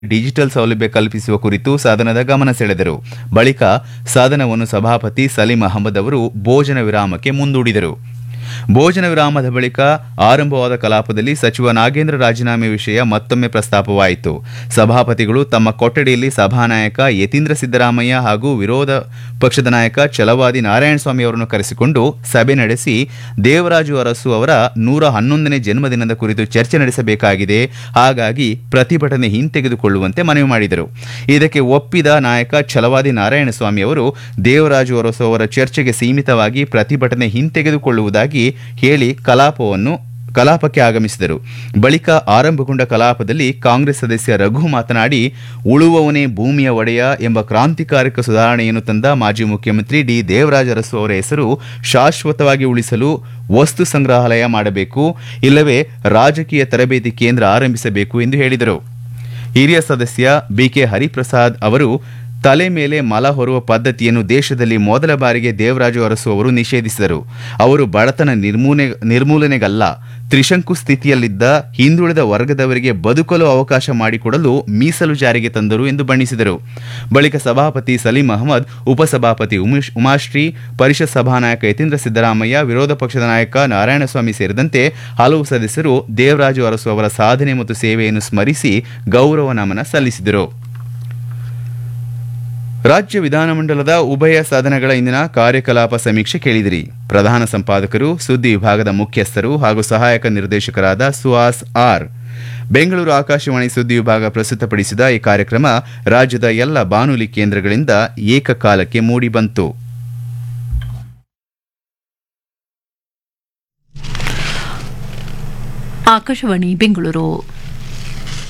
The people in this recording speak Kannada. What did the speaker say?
ಡಿಜಿಟಲ್ ಸೌಲಭ್ಯ ಕಲ್ಪಿಸುವ ಕುರಿತು ಸದನದ ಗಮನ ಸೆಳೆದರು ಬಳಿಕ ಸದನವನ್ನು ಸಭಾಪತಿ ಸಲೀಂ ಅಹಮದ್ ಅವರು ಭೋಜನ ವಿರಾಮಕ್ಕೆ ಮುಂದೂಡಿದರು ಭೋಜನ ವಿರಾಮದ ಬಳಿಕ ಆರಂಭವಾದ ಕಲಾಪದಲ್ಲಿ ಸಚಿವ ನಾಗೇಂದ್ರ ರಾಜೀನಾಮೆ ವಿಷಯ ಮತ್ತೊಮ್ಮೆ ಪ್ರಸ್ತಾಪವಾಯಿತು ಸಭಾಪತಿಗಳು ತಮ್ಮ ಕೊಠಡಿಯಲ್ಲಿ ಸಭಾನಾಯಕ ಯತೀಂದ್ರ ಸಿದ್ದರಾಮಯ್ಯ ಹಾಗೂ ವಿರೋಧ ಪಕ್ಷದ ನಾಯಕ ಛಲವಾದಿ ನಾರಾಯಣಸ್ವಾಮಿ ಅವರನ್ನು ಕರೆಸಿಕೊಂಡು ಸಭೆ ನಡೆಸಿ ದೇವರಾಜು ಅರಸು ಅವರ ನೂರ ಹನ್ನೊಂದನೇ ಜನ್ಮದಿನದ ಕುರಿತು ಚರ್ಚೆ ನಡೆಸಬೇಕಾಗಿದೆ ಹಾಗಾಗಿ ಪ್ರತಿಭಟನೆ ಹಿಂತೆಗೆದುಕೊಳ್ಳುವಂತೆ ಮನವಿ ಮಾಡಿದರು ಇದಕ್ಕೆ ಒಪ್ಪಿದ ನಾಯಕ ಛಲವಾದಿ ನಾರಾಯಣಸ್ವಾಮಿ ಅವರು ದೇವರಾಜು ಅರಸು ಅವರ ಚರ್ಚೆಗೆ ಸೀಮಿತವಾಗಿ ಪ್ರತಿಭಟನೆ ಹಿಂತೆಗೆದುಕೊಳ್ಳುವುದಾಗಿ ಹೇಳಿ ಕಲಾಪವನ್ನು ಕಲಾಪಕ್ಕೆ ಆಗಮಿಸಿದರು ಬಳಿಕ ಆರಂಭಗೊಂಡ ಕಲಾಪದಲ್ಲಿ ಕಾಂಗ್ರೆಸ್ ಸದಸ್ಯ ರಘು ಮಾತನಾಡಿ ಉಳುವವನೇ ಭೂಮಿಯ ಒಡೆಯ ಎಂಬ ಕ್ರಾಂತಿಕಾರಕ ಸುಧಾರಣೆಯನ್ನು ತಂದ ಮಾಜಿ ಮುಖ್ಯಮಂತ್ರಿ ಡಿ ದೇವರಾಜ ಅರಸು ಅವರ ಹೆಸರು ಶಾಶ್ವತವಾಗಿ ಉಳಿಸಲು ವಸ್ತು ಸಂಗ್ರಹಾಲಯ ಮಾಡಬೇಕು ಇಲ್ಲವೇ ರಾಜಕೀಯ ತರಬೇತಿ ಕೇಂದ್ರ ಆರಂಭಿಸಬೇಕು ಎಂದು ಹೇಳಿದರು ಹಿರಿಯ ಸದಸ್ಯ ಬಿಕೆ ಹರಿಪ್ರಸಾದ್ ಅವರು ತಲೆ ಮೇಲೆ ಮಲ ಹೊರುವ ಪದ್ಧತಿಯನ್ನು ದೇಶದಲ್ಲಿ ಮೊದಲ ಬಾರಿಗೆ ದೇವರಾಜು ಅರಸು ಅವರು ನಿಷೇಧಿಸಿದರು ಅವರು ಬಡತನ ನಿರ್ಮೂಲನೆ ನಿರ್ಮೂಲನೆಗಲ್ಲ ತ್ರಿಶಂಕು ಸ್ಥಿತಿಯಲ್ಲಿದ್ದ ಹಿಂದುಳಿದ ವರ್ಗದವರಿಗೆ ಬದುಕಲು ಅವಕಾಶ ಮಾಡಿಕೊಡಲು ಮೀಸಲು ಜಾರಿಗೆ ತಂದರು ಎಂದು ಬಣ್ಣಿಸಿದರು ಬಳಿಕ ಸಭಾಪತಿ ಸಲೀಂ ಅಹಮದ್ ಉಪಸಭಾಪತಿ ಉಮೇಶ್ ಉಮಾಶ್ರೀ ಪರಿಷತ್ ಸಭಾನಾಯಕ ಯತೀಂದ್ರ ಸಿದ್ದರಾಮಯ್ಯ ವಿರೋಧ ಪಕ್ಷದ ನಾಯಕ ನಾರಾಯಣಸ್ವಾಮಿ ಸೇರಿದಂತೆ ಹಲವು ಸದಸ್ಯರು ದೇವರಾಜು ಅರಸು ಅವರ ಸಾಧನೆ ಮತ್ತು ಸೇವೆಯನ್ನು ಸ್ಮರಿಸಿ ಗೌರವ ನಮನ ಸಲ್ಲಿಸಿದರು ರಾಜ್ಯ ವಿಧಾನಮಂಡಲದ ಉಭಯ ಸದನಗಳ ಇಂದಿನ ಕಾರ್ಯಕಲಾಪ ಸಮೀಕ್ಷೆ ಕೇಳಿದಿರಿ ಪ್ರಧಾನ ಸಂಪಾದಕರು ಸುದ್ದಿ ವಿಭಾಗದ ಮುಖ್ಯಸ್ಥರು ಹಾಗೂ ಸಹಾಯಕ ನಿರ್ದೇಶಕರಾದ ಸುಹಾಸ್ ಆರ್ ಬೆಂಗಳೂರು ಆಕಾಶವಾಣಿ ಸುದ್ದಿ ವಿಭಾಗ ಪ್ರಸ್ತುತಪಡಿಸಿದ ಈ ಕಾರ್ಯಕ್ರಮ ರಾಜ್ಯದ ಎಲ್ಲ ಬಾನುಲಿ ಕೇಂದ್ರಗಳಿಂದ ಏಕಕಾಲಕ್ಕೆ ಮೂಡಿಬಂತು ಆಕಾಶವಾಣಿ ಬೆಂಗಳೂರು